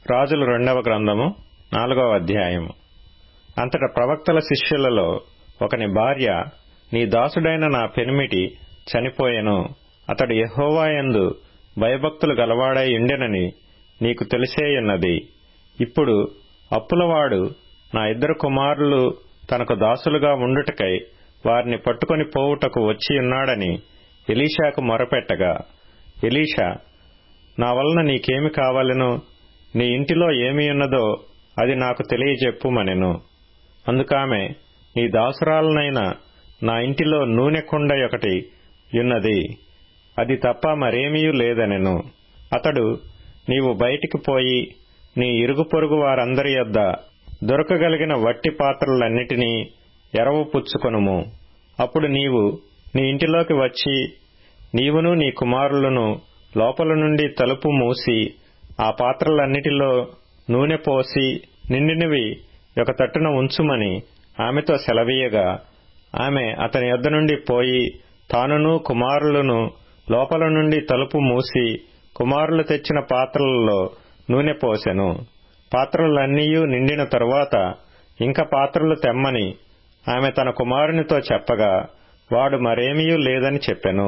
రాజుల రెండవ గ్రంథము నాలుగవ అధ్యాయము అంతట ప్రవక్తల శిష్యులలో ఒకని భార్య నీ దాసుడైన నా పెనిమిటి చనిపోయెను అతడు యెహోవాయందు భయభక్తులు గలవాడై ఉండెనని నీకు తెలిసేయున్నది ఇప్పుడు అప్పులవాడు నా ఇద్దరు కుమారులు తనకు దాసులుగా ఉండుటకై వారిని పట్టుకొని పోవుటకు వచ్చి ఉన్నాడని ఎలీషాకు మొరపెట్టగా ఎలీషా నా వలన నీకేమి కావాలెను నీ ఇంటిలో ఏమి ఉన్నదో అది నాకు తెలియజెప్పుమనెను అందుకామె నీ దాసురాలనైన నా ఇంటిలో నూనె కుండ ఒకటి యున్నది అది తప్ప మరేమీ లేదనెను అతడు నీవు బయటికి పోయి నీ ఇరుగు పొరుగు వారందరి యొద్ద దొరకగలిగిన వట్టి పాత్రలన్నిటినీ ఎరవు పుచ్చుకొనుము అప్పుడు నీవు నీ ఇంటిలోకి వచ్చి నీవును నీ కుమారులను లోపల నుండి తలుపు మూసి ఆ పాత్రలన్నిటిలో నూనె పోసి నిండినవి ఒక తట్టున ఉంచుమని ఆమెతో సెలవీయగా ఆమె అతని యొద్ద నుండి పోయి తానును కుమారులను లోపల నుండి తలుపు మూసి కుమారులు తెచ్చిన పాత్రలలో నూనె పోసెను పాత్రలన్నీయూ నిండిన తరువాత ఇంక పాత్రలు తెమ్మని ఆమె తన కుమారునితో చెప్పగా వాడు మరేమీ లేదని చెప్పెను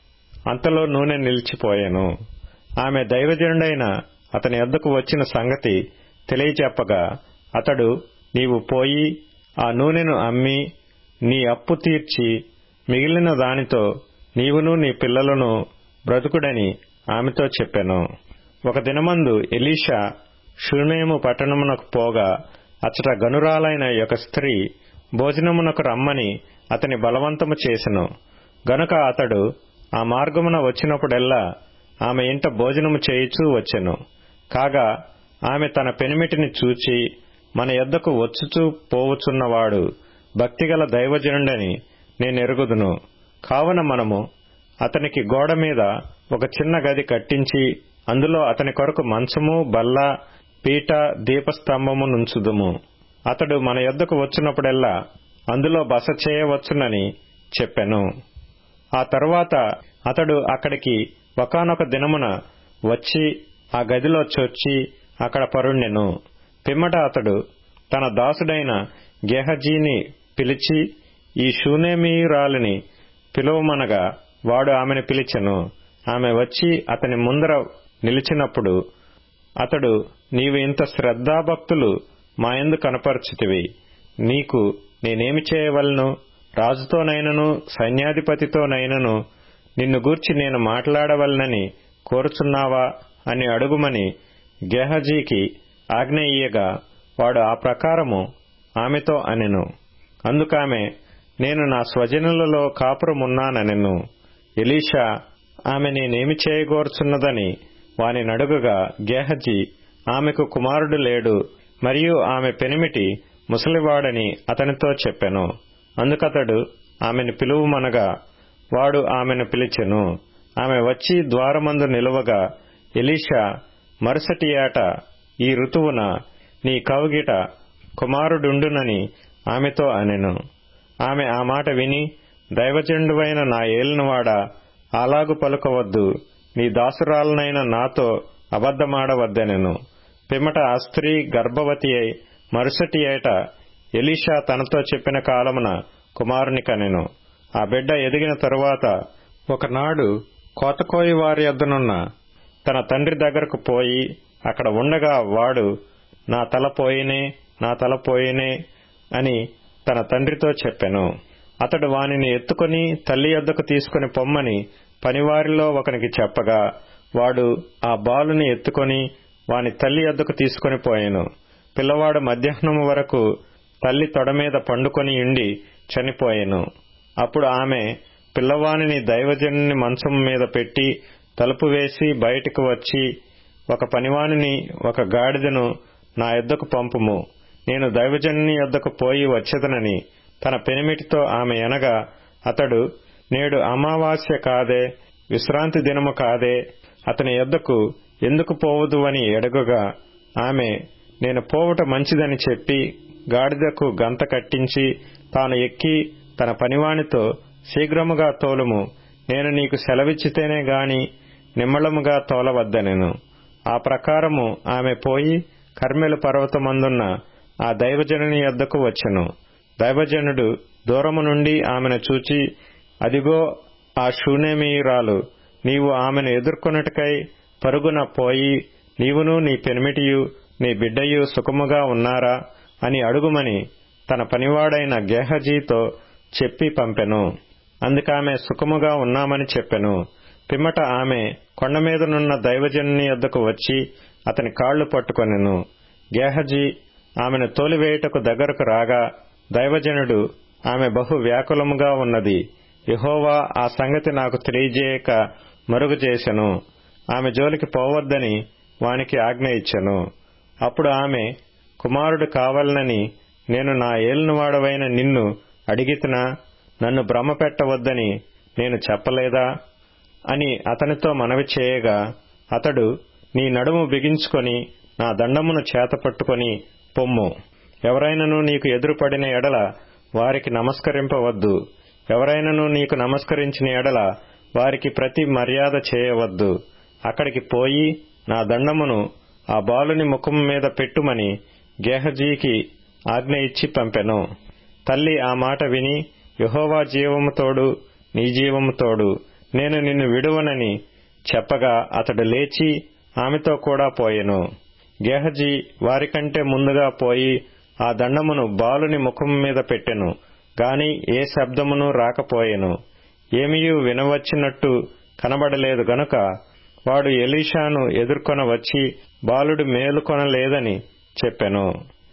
అంతలో నూనె నిలిచిపోయెను ఆమె దైవజనుడైన అతని యొద్దకు వచ్చిన సంగతి తెలియచెప్పగా అతడు నీవు పోయి ఆ నూనెను అమ్మి నీ అప్పు తీర్చి మిగిలిన దానితో నీవును నీ పిల్లలను బ్రతుకుడని ఆమెతో చెప్పెను ఒక దినమందు ఎలీషా షునేము పట్టణమునకు పోగా అచ్చట గనురాలైన ఒక స్త్రీ భోజనమునకు రమ్మని అతని బలవంతము చేసెను గనుక అతడు ఆ మార్గమున వచ్చినప్పుడెల్లా ఆమె ఇంట భోజనము చేయుచూ వచ్చెను కాగా ఆమె తన పెనిమిటిని చూచి మన యొద్దకు వచ్చుచూ పోవుచున్నవాడు భక్తిగల దైవజనుడని నేనెరుగుదును కావున మనము అతనికి గోడ మీద ఒక చిన్న గది కట్టించి అందులో అతని కొరకు మంచము బల్ల పీట దీపస్తంభము నుంచుదుము అతడు మన యొద్దకు వచ్చినప్పుడెల్లా అందులో బస చేయవచ్చునని చెప్పెను ఆ తరువాత అతడు అక్కడికి ఒకనొక దినమున వచ్చి ఆ గదిలో చొచ్చి అక్కడ పరుండెను పిమ్మట అతడు తన దాసుడైన గెహజీని పిలిచి ఈ షూనేమీయురాలిని పిలువమనగా వాడు ఆమెను పిలిచెను ఆమె వచ్చి అతని ముందర నిలిచినప్పుడు అతడు నీవు ఇంత శ్రద్ధాభక్తులు మాయందు కనపరచుతివి నీకు నేనేమి చేయవలను రాజుతోనైనను సైన్యాధిపతితోనైనను నిన్ను గూర్చి నేను మాట్లాడవలనని కోరుచున్నావా అని అడుగుమని గెహజీకి ఆజ్ఞ ఇయ్యగా వాడు ఆ ప్రకారము ఆమెతో అనెను అందుకామె నేను నా స్వజనులలో కాపురమున్నానెను ఎలీషా ఆమె నేనేమి చేయగోరుచున్నదని వాని నడుగగా గేహజీ ఆమెకు కుమారుడు లేడు మరియు ఆమె పెనిమిటి ముసలివాడని అతనితో చెప్పెను అందుకతడు ఆమెను పిలువుమనగా వాడు ఆమెను పిలిచెను ఆమె వచ్చి ద్వారమందు నిలువగా ఎలీషా మరుసటి ఏట ఈ ఋతువున నీ కౌగిట కుమారుడుండునని ఆమెతో అనెను ఆమె ఆ మాట విని దైవజండువైన నా ఏలినవాడా అలాగు పలుకవద్దు నీ దాసురాలనైన నాతో అబద్దమాడవద్దనెను పిమ్మట ఆ స్త్రీ గర్భవతి అయి మరుసటి ఏట ఎలీషా తనతో చెప్పిన కాలమున కుమారుని కనెను ఆ బిడ్డ ఎదిగిన తరువాత ఒకనాడు కోతకోయి వారి యొద్దనున్న తన తండ్రి దగ్గరకు పోయి అక్కడ ఉండగా వాడు నా తల పోయినే నా తల పోయినే అని తన తండ్రితో చెప్పెను అతడు వానిని ఎత్తుకుని తల్లి యొద్దకు తీసుకుని పొమ్మని పనివారిలో ఒకనికి చెప్పగా వాడు ఆ బాలుని ఎత్తుకొని వాని తల్లి యొద్దకు తీసుకుని పోయెను పిల్లవాడు మధ్యాహ్నము వరకు తల్లి తొడమీద పండుకొని ఉండి చనిపోయెను అప్పుడు ఆమె పిల్లవానిని దైవజనుని మంచం మీద పెట్టి తలుపు వేసి బయటకు వచ్చి ఒక పనివానిని ఒక గాడిదను నా యొద్దకు పంపుము నేను దైవజనుని యొద్దకు పోయి వచ్చేదనని తన పెనిమిటితో ఆమె ఎనగా అతడు నేడు అమావాస్య కాదే విశ్రాంతి దినము కాదే అతని యొద్దకు ఎందుకు పోవదు అని ఎడగగా ఆమె నేను పోవుట మంచిదని చెప్పి గాడిదకు గంత కట్టించి తాను ఎక్కి తన పనివానితో శీఘ్రముగా తోలుము నేను నీకు సెలవిచ్చితేనే గాని నిమ్మళముగా తోలవద్దనెను ఆ ప్రకారము ఆమె పోయి కర్మెలు పర్వతమందున్న ఆ దైవజనుని యొద్దకు వచ్చెను దైవజనుడు దూరము నుండి ఆమెను చూచి అదిగో ఆ శూనేమీయురాలు నీవు ఆమెను ఎదుర్కొనుటకై పరుగున పోయి నీవును నీ పెనిమిటియు నీ బిడ్డయు సుఖముగా ఉన్నారా అని అడుగుమని తన పనివాడైన గేహజీతో చెప్పి పంపెను అందుకామె సుఖముగా ఉన్నామని చెప్పెను పిమ్మట ఆమె కొండమీదనున్న దైవజనుని యొద్దకు వచ్చి అతని కాళ్లు పట్టుకొనెను గేహజీ ఆమెను తోలివేయుటకు దగ్గరకు రాగా దైవజనుడు ఆమె బహు వ్యాకులముగా ఉన్నది యహోవా ఆ సంగతి నాకు తెలియజేయక మరుగు చేసెను ఆమె జోలికి పోవద్దని వానికి ఆజ్ఞ ఇచ్చెను అప్పుడు ఆమె కుమారుడు కావాలనని నేను నా ఏలినవాడవైన నిన్ను అడిగితినా నన్ను భ్రమ పెట్టవద్దని నేను చెప్పలేదా అని అతనితో మనవి చేయగా అతడు నీ నడుము బిగించుకొని నా దండమును చేతపట్టుకొని పొమ్ము ఎవరైనను నీకు ఎదురుపడిన ఎడల వారికి నమస్కరింపవద్దు ఎవరైనను నీకు నమస్కరించిన ఎడల వారికి ప్రతి మర్యాద చేయవద్దు అక్కడికి పోయి నా దండమును ఆ బాలుని ముఖము మీద పెట్టుమని గేహజీకి ఆజ్ఞ ఇచ్చి పంపెను తల్లి ఆ మాట విని యహోవా జీవము తోడు నీ జీవము తోడు నేను నిన్ను విడువనని చెప్పగా అతడు లేచి ఆమెతో కూడా పోయెను గేహజీ వారికంటే ముందుగా పోయి ఆ దండమును బాలుని ముఖము మీద పెట్టెను గాని ఏ శబ్దమును రాకపోయెను ఏమియూ వినవచ్చినట్టు కనబడలేదు గనుక వాడు ఎలీషాను ఎదుర్కొన వచ్చి బాలుడు మేలుకొనలేదని చెప్పెను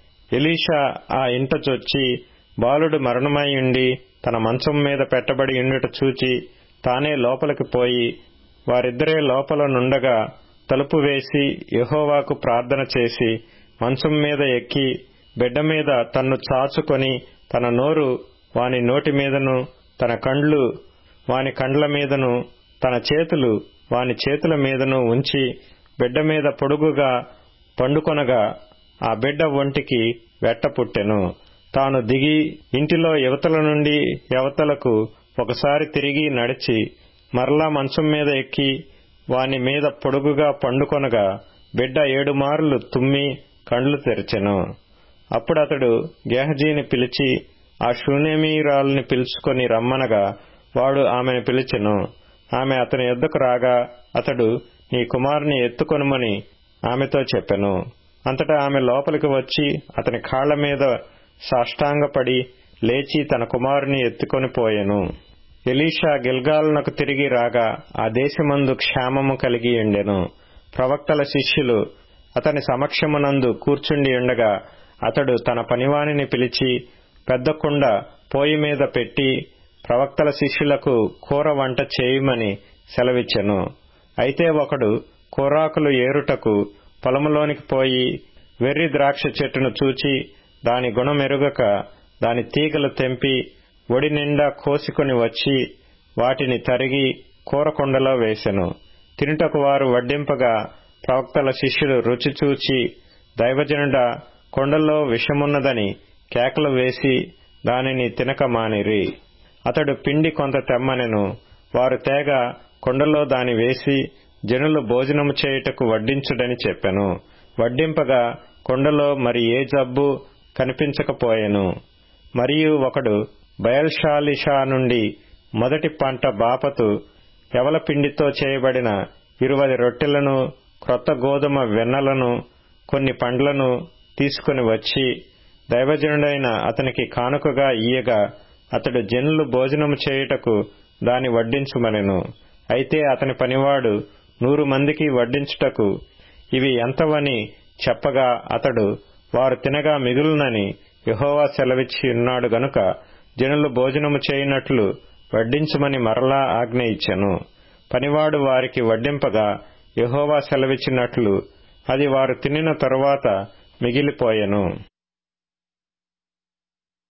ఎలీషా ఆ ఇంట చొచ్చి బాలుడు మరణమై ఉండి తన మంచం మీద పెట్టబడి ఉండుట చూచి తానే లోపలికి పోయి వారిద్దరే లోపల నుండగా తలుపు వేసి యహోవాకు ప్రార్థన చేసి మంచం మీద ఎక్కి బిడ్డ మీద తన్ను చాచుకొని తన నోరు వాని నోటి మీదను తన కండ్లు వాని కండ్ల మీదను తన చేతులు వాని చేతుల మీదను ఉంచి బిడ్డ మీద పొడుగుగా పండుకొనగా ఆ బిడ్డ ఒంటికి వెట్ట పుట్టెను తాను దిగి ఇంటిలో యువతల నుండి యవతలకు ఒకసారి తిరిగి నడిచి మరలా మంచం మీద ఎక్కి వాని మీద పొడుగుగా పండుకొనగా బిడ్డ ఏడు మార్లు తుమ్మి కండ్లు తెరిచెను అప్పుడతడు గేహజీని పిలిచి ఆ శూన్యమీరాల్ని పిలుచుకొని రమ్మనగా వాడు ఆమెను పిలిచెను ఆమె అతని ఎద్దుకు రాగా అతడు నీ కుమారుని ఎత్తుకొనుమని ఆమెతో చెప్పెను అంతటా ఆమె లోపలికి వచ్చి అతని కాళ్ల మీద సాష్టాంగపడి లేచి తన కుమారుని ఎత్తుకొని పోయెను ఎలీషా గిల్గాలునకు తిరిగి రాగా ఆ దేశమందు క్షేమము కలిగి ఉండెను ప్రవక్తల శిష్యులు అతని సమక్షమునందు కూర్చుండి ఉండగా అతడు తన పనివానిని పిలిచి పెద్ద కుండ పోయి మీద పెట్టి ప్రవక్తల శిష్యులకు కూర వంట చేయమని సెలవిచ్చెను అయితే ఒకడు కూరాకులు ఏరుటకు పొలములోనికి పోయి వెర్రి ద్రాక్ష చెట్టును చూచి దాని గుణమెరుగక దాని తీగలు తెంపి ఒడి నిండా కోసుకొని వచ్చి వాటిని తరిగి కూరకొండలో వేసెను తినుటకు వారు వడ్డింపగా ప్రవక్తల శిష్యులు రుచి చూచి దైవజనుడ కొండల్లో విషమున్నదని కేకలు వేసి దానిని తినక మానిరి అతడు పిండి కొంత తెమ్మనెను వారు తేగ కొండలో దాని వేసి జనులు భోజనము చేయుటకు వడ్డించుడని చెప్పెను వడ్డింపగా కొండలో మరి ఏ జబ్బు కనిపించకపోయెను మరియు ఒకడు బయల్షాలిషా నుండి మొదటి పంట బాపతు ఎవల పిండితో చేయబడిన ఇరువది రొట్టెలను క్రొత్త గోధుమ వెన్నలను కొన్ని పండ్లను తీసుకుని వచ్చి దైవజనుడైన అతనికి కానుకగా ఇయ్యగా అతడు జనులు భోజనము చేయుటకు దాని వడ్డించుమనెను అయితే అతని పనివాడు నూరు మందికి వడ్డించుటకు ఇవి ఎంతవని చెప్పగా అతడు వారు తినగా మిగులునని యహోవా సెలవిచ్చి ఉన్నాడు గనుక జనులు భోజనము చేయనట్లు వడ్డించుమని మరలా ఆజ్ఞ ఇచ్చెను పనివాడు వారికి వడ్డింపగా యహోవా సెలవిచ్చినట్లు అది వారు తినిన తరువాత మిగిలిపోయెను